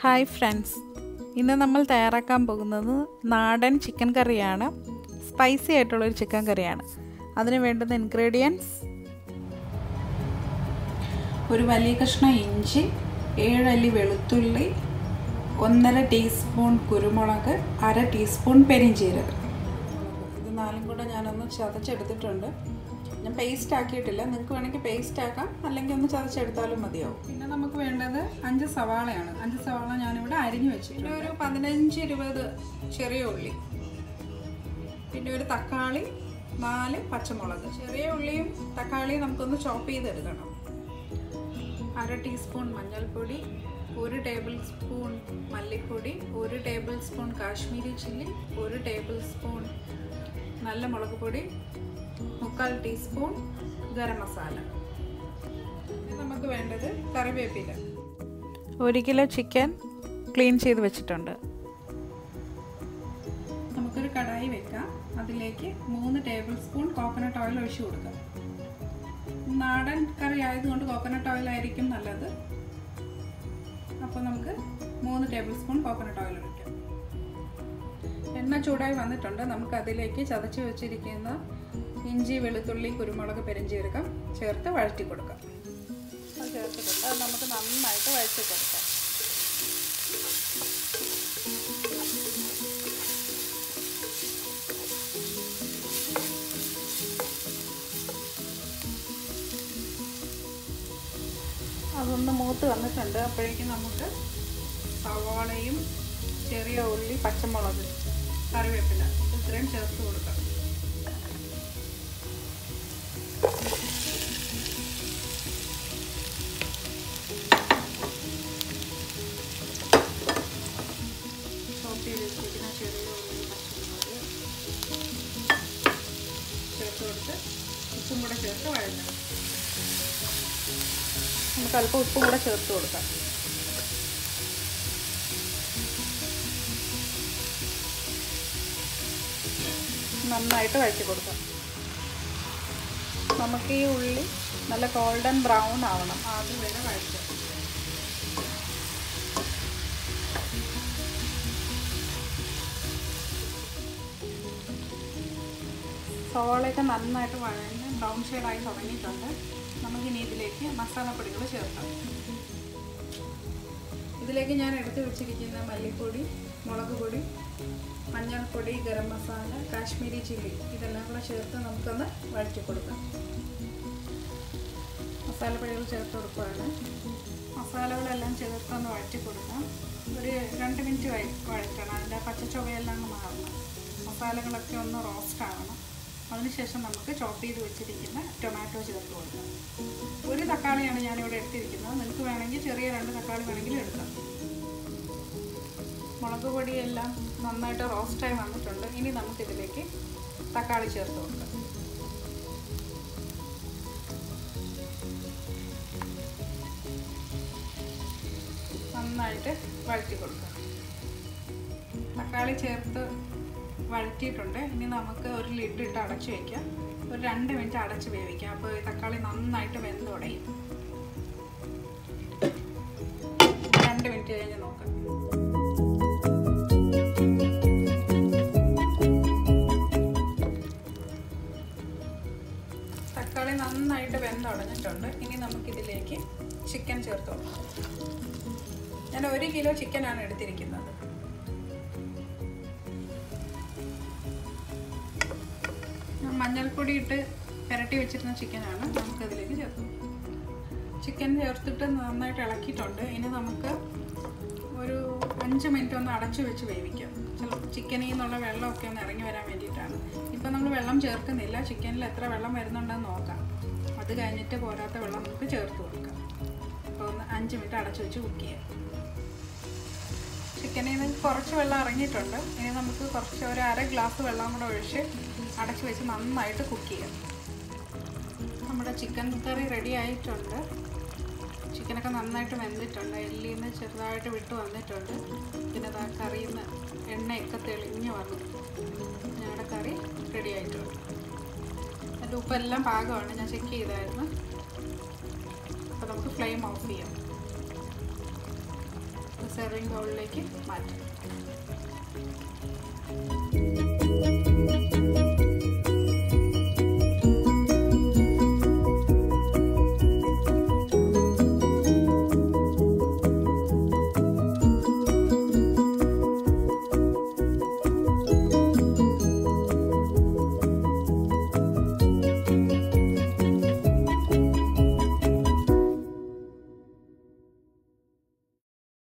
hi friends ഇന്ന് നമ്മൾ തയ്യാറാക്കാൻ പോകുന്നത് നാടൻ ചിക്കൻ കറിയാണ് സ്പൈസി ആയിട്ടുള്ളൊരു ചിക്കൻ കറിയാണ് അതിന് വേണ്ടുന്ന ഇൻഗ്രീഡിയൻസ് ഒരു വലിയ കഷ്ണം ഇഞ്ചി ഏഴല്ലി വെളുത്തുള്ളി ഒന്നര ടീസ്പൂൺ കുരുമുളക് അര ടീസ്പൂൺ പെരിഞ്ചീരകം ഇത് നാലും കൂടെ ഞാനൊന്ന് ചതച്ചെടുത്തിട്ടുണ്ട് ഞാൻ പേസ്റ്റ് ആക്കിയിട്ടില്ല നിങ്ങൾക്ക് വേണമെങ്കിൽ പേസ്റ്റ് ആക്കാം അല്ലെങ്കിൽ ഒന്ന് ചതച്ചെടുത്താലും മതിയാവും പിന്നെ നമുക്ക് വേണ്ടത് അഞ്ച് സവാളയാണ് അഞ്ച് സവാള ഞാനിവിടെ അരിഞ്ഞു വെച്ചു പിന്നെ ഒരു പതിനഞ്ച് ഇരുപത് ചെറിയ ഉള്ളി പിന്നെ ഒരു തക്കാളി നാല് പച്ചമുളക് ചെറിയ ഉള്ളിയും തക്കാളിയും നമുക്കൊന്ന് ചോപ്പ് ചെയ്തെടുക്കണം അര ടീസ്പൂൺ മഞ്ഞൾപ്പൊടി ഒരു ടേബിൾ സ്പൂൺ മല്ലിപ്പൊടി ഒരു ടേബിൾ സ്പൂൺ കാശ്മീരി ചില്ലി ഒരു ടേബിൾ സ്പൂൺ നല്ല മുളക് പൊടി മുക്കാൽ ടീസ്പൂൺ ഗരം മസാല നമുക്ക് വേണ്ടത് കറിവേപ്പില ഒരു കിലോ ചിക്കൻ ക്ലീൻ ചെയ്ത് വെച്ചിട്ടുണ്ട് നമുക്കൊരു കടായി വെക്കാം അതിലേക്ക് മൂന്ന് ടേബിൾ സ്പൂൺ കോക്കനട്ട് ഓയിൽ ഒഴിച്ചു കൊടുക്കാം നാടൻ കറി ആയതുകൊണ്ട് കോക്കനട്ട് ഓയിൽ ആയിരിക്കും നല്ലത് അപ്പോൾ നമുക്ക് മൂന്ന് ടേബിൾ സ്പൂൺ കോക്കനട്ട് ഓയിൽ ഒഴിക്കാം എണ്ണ ചൂടായി വന്നിട്ടുണ്ട് നമുക്ക് അതിലേക്ക് ചതച്ച് വെച്ചിരിക്കുന്ന ഇഞ്ചി വെളുത്തുള്ളി കുരുമുളക് പെരിഞ്ചീരകം ചേർത്ത് വഴറ്റി കൊടുക്കാം അത് ചേർത്തിട്ടുണ്ട് അത് നമുക്ക് നന്നായിട്ട് വഴറ്റി കൊടുക്കാം അതൊന്ന് മൂത്ത് വന്നിട്ടുണ്ട് അപ്പോഴേക്കും നമുക്ക് സവാളയും ചെറിയ ഉള്ളി പച്ചമുളക് കറിവേപ്പില ഇത്രയും ചേർത്ത് കൊടുക്കാം ചോപ്പ് ചെയ്ത് വെച്ചിരിക്കുന്ന ചെറിയ ഉള്ളി പച്ചമുളക് ചേർത്ത് കൊടുത്ത് ഉപ്പും കൂടെ ചേർത്ത് വഴഞ്ഞണം നമുക്ക് അല്പം ഉപ്പും കൂടെ ചേർത്ത് കൊടുക്കാം നന്നായിട്ട് വഴറ്റി കൊടുക്കാം നമുക്ക് ഈ ഉള്ളി നല്ല ഗോൾഡൻ ബ്രൗൺ ആവണം ആദ്യം വരെ വഴറ്റുക സവാളയൊക്കെ നന്നായിട്ട് വഴഞ്ഞ് ബ്രൗൺ ഷെയ്ഡായി തുടങ്ങിയിട്ടുണ്ട് നമുക്കിനി ഇതിലേക്ക് മസാലപ്പൊടികൾ ചേർക്കാം ഇതിലേക്ക് ഞാൻ എടുത്തു വെച്ചിരിക്കുന്ന മല്ലിപ്പൊടി മുളക് പൊടി മഞ്ഞൾപ്പൊടി ഗരം മസാല കാശ്മീരി ചില്ലി ഇതെല്ലാം കൂടെ ചേർത്ത് നമുക്കൊന്ന് വഴറ്റി കൊടുക്കാം മസാലപ്പൊടികൾ ചേർത്ത് കൊടുക്കുകയാണ് മസാലകളെല്ലാം ചേർത്തൊന്ന് വഴറ്റി കൊടുക്കാം ഒരു രണ്ട് മിനിറ്റ് വഴറ്റണം അതിൻ്റെ പച്ചച്ചുവയെല്ലാം മാറണം മസാലകളൊക്കെ ഒന്ന് റോസ്റ്റ് ആവണം അതിനുശേഷം നമുക്ക് ചോപ്പ് ചെയ്ത് വെച്ചിരിക്കുന്ന ടൊമാറ്റോ ചേർത്ത് കൊടുക്കാം ഒരു തക്കാളിയാണ് ഞാനിവിടെ എടുത്തിരിക്കുന്നത് നിങ്ങൾക്ക് വേണമെങ്കിൽ ചെറിയ രണ്ട് തക്കാളി വേണമെങ്കിൽ എടുക്കാം മുളക് പൊടിയെല്ലാം നന്നായിട്ട് റോസ്റ്റായി വന്നിട്ടുണ്ട് ഇനി നമുക്കിതിലേക്ക് തക്കാളി ചേർത്ത് കൊടുക്കാം നന്നായിട്ട് വഴറ്റി കൊടുക്കാം തക്കാളി ചേർത്ത് വഴറ്റിയിട്ടുണ്ട് ഇനി നമുക്ക് ഒരു ലിഡ് ഇട്ട് അടച്ച് വയ്ക്കാം ഒരു രണ്ട് മിനിറ്റ് അടച്ച് വേവിക്കാം അപ്പോൾ ഈ തക്കാളി നന്നായിട്ട് വെന്ത് ഉടയും രണ്ട് മിനിറ്റ് കഴിഞ്ഞ് നോക്കാം തക്കാളി നന്നായിട്ട് വെന്തുടഞ്ഞിട്ടുണ്ട് ഇനി നമുക്കിതിലേക്ക് ചിക്കൻ ചേർത്ത് കൊടുക്കാം ഞാൻ ഒരു കിലോ ചിക്കനാണ് എടുത്തിരിക്കുന്നത് മഞ്ഞൾപ്പൊടി ഇട്ട് പുരട്ടി വെച്ചിരുന്ന ചിക്കനാണ് നമുക്കതിലേക്ക് ചേർത്ത് ചിക്കൻ ചേർത്തിട്ട് നന്നായിട്ട് ഇളക്കിയിട്ടുണ്ട് ഇനി നമുക്ക് ഒരു അഞ്ച് മിനിറ്റ് ഒന്ന് അടച്ചു വെച്ച് വേവിക്കാം ചില ചിക്കനിൽ നിന്നുള്ള വെള്ളമൊക്കെ ഒന്ന് ഇറങ്ങി വരാൻ വേണ്ടിയിട്ടാണ് ഇപ്പം നമ്മൾ വെള്ളം ചേർക്കുന്നില്ല ചിക്കനിൽ എത്ര വെള്ളം വരുന്നുണ്ടെന്ന് നോക്കാം അത് കഴിഞ്ഞിട്ട് പോരാത്ത വെള്ളം നമുക്ക് ചേർത്ത് കൊടുക്കാം അപ്പോൾ ഒന്ന് അഞ്ച് മിനിറ്റ് അടച്ചു വെച്ച് കുക്ക് ചെയ്യാം ചിക്കനിൽ നിന്ന് കുറച്ച് വെള്ളം ഇറങ്ങിയിട്ടുണ്ട് ഇനി നമുക്ക് കുറച്ച് ഒരു അര ഗ്ലാസ് വെള്ളം കൂടെ ഒഴിച്ച് അടച്ചു വെച്ച് നന്നായിട്ട് കുക്ക് ചെയ്യാം നമ്മുടെ ചിക്കൻ കറി റെഡി ആയിട്ടുണ്ട് ചിക്കനൊക്കെ നന്നായിട്ട് വെന്തിട്ടുണ്ട് എല്ലിൽ നിന്ന് ചെറുതായിട്ട് വിട്ട് വന്നിട്ടുണ്ട് പിന്നെ ആ കറിയിൽ നിന്ന് എണ്ണയൊക്കെ തെളിഞ്ഞ് വന്നു ഞങ്ങളുടെ കറി റെഡി ആയിട്ടുണ്ട് അതിൻ്റെ ഉപ്പെല്ലാം പാകമാണ് ഞാൻ ചെക്ക് ചെയ്തായിരുന്നു അപ്പോൾ നമുക്ക് ഫ്ലെയിം ഓഫ് ചെയ്യാം സെർവിങ് ബൗളിലേക്ക് മാറ്റാം